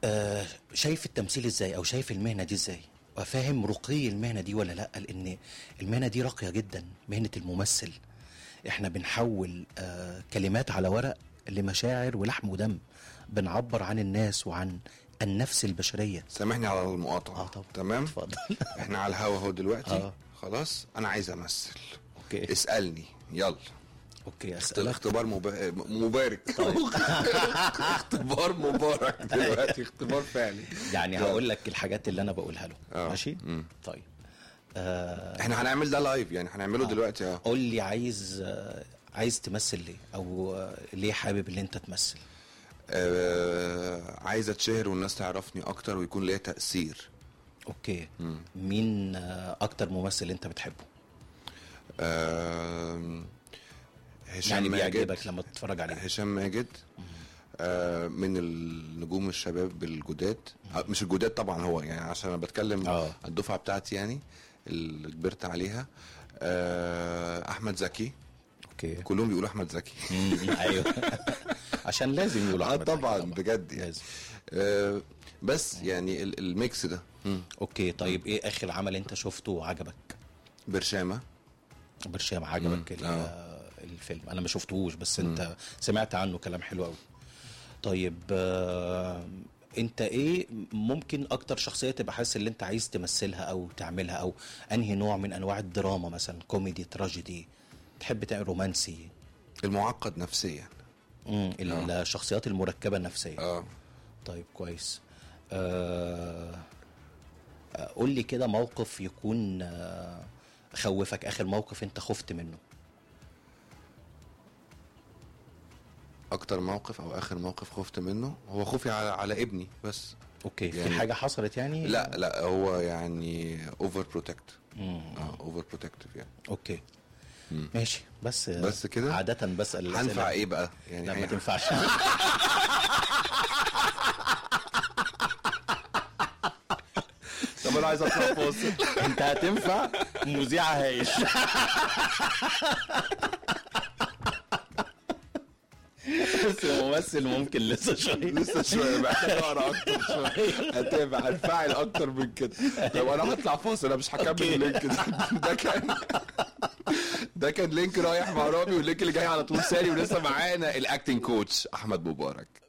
آه شايف التمثيل ازاي او شايف المهنه دي ازاي وفاهم رقي المهنه دي ولا لا لان المهنه دي راقيه جدا مهنه الممثل احنا بنحول آه كلمات على ورق لمشاعر ولحم ودم بنعبر عن الناس وعن النفس البشريه سامحني على المقاطعه اه طبعا تمام اتفضل احنا على الهوا اهو دلوقتي آه. خلاص انا عايز امثل اوكي اسالني يلا اوكي اخت- اسالك اختبار مبا... مبارك اختبار مبارك دلوقتي اختبار فعلي يعني يلا. هقول لك الحاجات اللي انا بقولها له آه. ماشي مم. طيب آه احنا هنعمل ده لايف يعني هنعمله دلوقتي اه قول لي عايز آه عايز تمثل ليه او آه ليه حابب ان انت تمثل آه، عايز اتشهر والناس تعرفني اكتر ويكون ليا تاثير اوكي مين آه اكتر ممثل انت بتحبه آه، هشام يعني ماجد بيعجبك لما تتفرج عليه هشام ماجد آه، من النجوم الشباب الجداد آه، مش الجداد طبعا هو يعني عشان انا بتكلم آه. الدفعه بتاعتي يعني اللي كبرت عليها آه، احمد زكي اوكي كلهم بيقولوا احمد زكي مم، ايوه عشان لازم يقولوا اه أحمد طبعا زكي بجد يعني لازم آه، بس يعني ال- الميكس ده مم. اوكي طيب ايه اخر عمل انت شفته وعجبك برشامه برشام عجبك ال- آه. الفيلم انا ما شفتهوش بس انت سمعت عنه كلام حلو قوي طيب آه انت ايه ممكن اكتر شخصيه تبقى حاسس ان انت عايز تمثلها او تعملها او انهي نوع من انواع الدراما مثلا كوميدي تراجيدي تحب تعمل رومانسي المعقد نفسيا مم. الشخصيات المركبه النفسيه اه طيب كويس آه آه، قول لي كده موقف يكون آه خوفك اخر موقف انت خفت منه اكتر موقف او اخر موقف خفت منه هو خوفي على, على ابني بس اوكي في يعني- حاجه حصلت يعني لا لا هو يعني اوفر بروتكت مم. اه اوفر بروتكتيف يعني اوكي ماشي بس بس كده؟ عاده بسال الأسئلة. هنفع ايه بقى يعني لا ما هي- تنفعش طب انا عايز اطلع فاصل انت هتنفع مذيع هايش بس ممثل ممكن لسه شويه لسه شويه محتاج اقرا اكتر شويه هتابع هنفعل اكتر من كده طب انا هطلع فاصل انا مش هكمل أوكي. اللينك ده ده كان ده كان لينك رايح مع رامي واللينك اللي جاي على طول ساري ولسه معانا الاكتنج كوتش احمد مبارك